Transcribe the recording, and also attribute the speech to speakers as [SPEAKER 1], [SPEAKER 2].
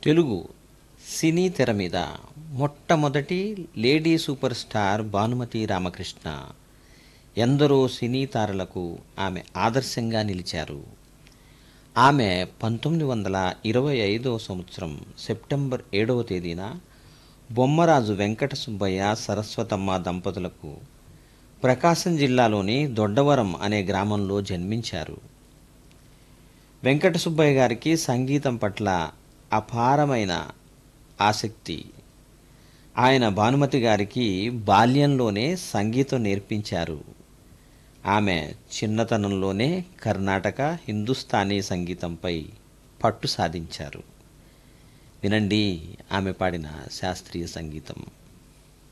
[SPEAKER 1] తెలుగు సినీ తెర మీద మొట్టమొదటి lady superstar Bhanumathi Ramakrishna ఎందరో సినీ తారలకు ఆమె ఆదర్శంగా నిలిచారు ఆమె పంతొమ్మిది వందల ఇరవై ఐదవ సంవత్సరం సెప్టెంబర్ ఏడవ తేదీన బొమ్మరాజు వెంకట సుబ్బయ్య సరస్వతమ్మ దంపతులకు ప్రకాశం జిల్లాలోని దొడ్డవరం అనే గ్రామంలో జన్మించారు వెంకట సుబ్బయ్య గారికి సంగీతం పట్ల అపారమైన ఆసక్తి ఆయన భానుమతి గారికి బాల్యంలోనే సంగీతం నేర్పించారు ఆమె చిన్నతనంలోనే కర్ణాటక హిందుస్థానీ సంగీతంపై పట్టు సాధించారు వినండి ఆమె పాడిన శాస్త్రీయ సంగీతం